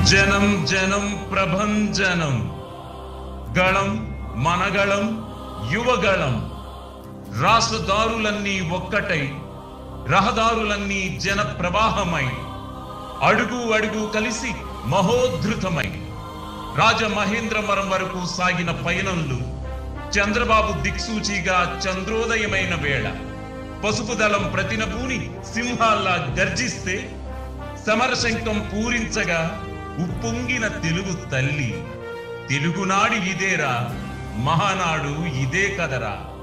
జనం జనం ప్రభంజనం గళం మనగళం యువగళం రాసదారులన్నీ ఒక్కటై రహదారులన్నీ జన ప్రవాహమై అడుగు అడుగు కలిసి మహోద్ధృతమై రాజమహేంద్రవరం వరకు సాగిన పయనంలో చంద్రబాబు దిక్సూచిగా చంద్రోదయమైన వేళ పసుపు దళం ప్రతినబూని సింహాల్లా గర్జిస్తే సమరశంఖం పూరించగా ఉప్పొంగిన తెలుగు తల్లి తెలుగునాడి ఇదేరా మహానాడు ఇదే కదరా